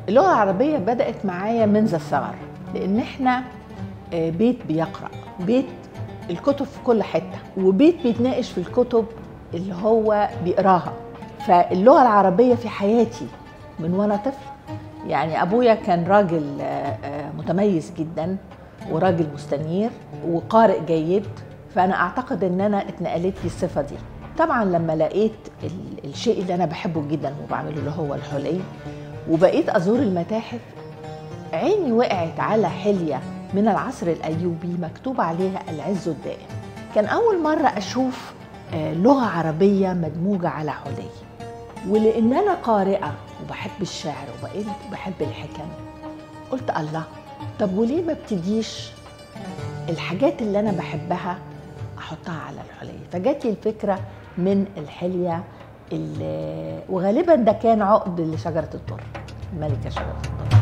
اللغة العربية بدأت معايا منذ الصغر لأن احنا آه، بيت بيقرأ بيت الكتب في كل حتة وبيت بيتناقش في الكتب اللي هو بيقراها فاللغة العربية في حياتي من وأنا طفل يعني أبويا كان راجل آه، آه، متميز جدا وراجل مستنير وقارئ جيد فأنا أعتقد إن أنا اتنقلت لي الصفة دي طبعا لما لقيت ال- الشيء اللي أنا بحبه جدا وبعمله اللي هو الحلي وبقيت أزور المتاحف عيني وقعت على حلية من العصر الأيوبي مكتوب عليها العز الدائم كان أول مرة أشوف آه، لغة عربية مدموجة على حلي ولأن أنا قارئة وبحب الشعر وبقيت بحب الحكم قلت الله طب وليه ما ابتديش الحاجات اللي أنا بحبها أحطها على الحلي فجات لي الفكرة من الحلية اللي وغالبا ده كان عقد لشجرة الطر الملكة شجرة الطر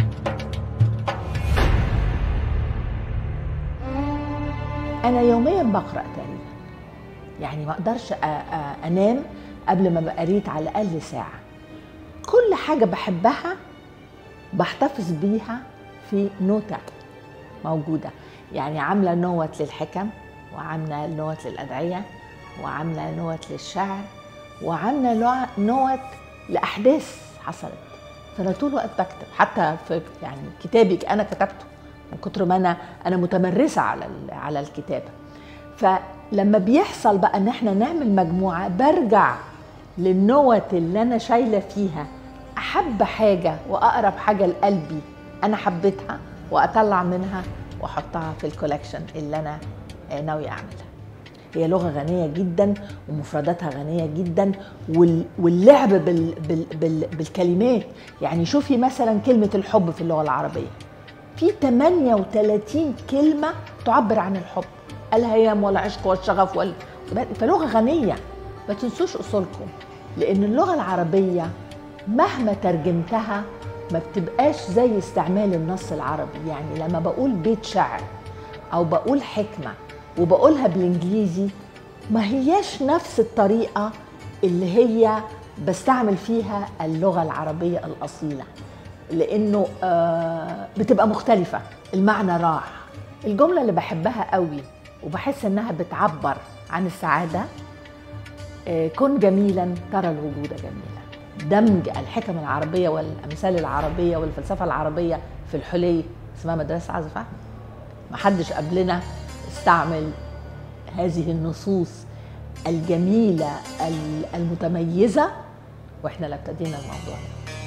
أنا يوميا بقرأ تقريبا يعني ما أقدرش أ- أ- أنام قبل ما أبقى قريت على الأقل ساعة كل حاجة بحبها بحتفظ بيها في نوتة موجودة يعني عاملة نوت للحكم وعاملة نوت للأدعية وعاملة نوت للشعر وعاملة نوع- نوت لأحداث حصلت فأنا طول الوقت بكتب حتى في يعني كتابي أنا كتبته من كتر ما أنا أنا متمرسة على ال- على الكتابة فلما بيحصل بقى ان احنا نعمل مجموعه برجع للنوت اللي انا شايله فيها احب حاجه واقرب حاجه لقلبي انا حبيتها واطلع منها واحطها في الكولكشن اللي انا آه، ناويه اعملها هي لغه غنيه جدا ومفرداتها غنيه جدا وال- واللعب بال بال بال بالكلمات يعني شوفي مثلا كلمه الحب في اللغه العربيه في 38 كلمة تعبر عن الحب الهيام والعشق والشغف وال... فلغة غنية ما تنسوش أصولكم لأن اللغة العربية مهما ترجمتها ما بتبقاش زي استعمال النص العربي يعني لما بقول بيت شعر أو بقول حكمة وبقولها بالإنجليزي ما هياش نفس الطريقة اللي هي بستعمل فيها اللغة العربية الأصيلة لانه آه، بتبقى مختلفه المعنى راح الجمله اللي بحبها قوي وبحس انها بتعبر عن السعاده آه، كن جميلا ترى الوجود جميلا دمج الحكم العربيه والامثال العربيه والفلسفه العربيه في الحلي اسمها مدرسه عزف فهمي محدش قبلنا استعمل هذه النصوص الجميله ال- المتميزه واحنا اللي ابتدينا الموضوع ده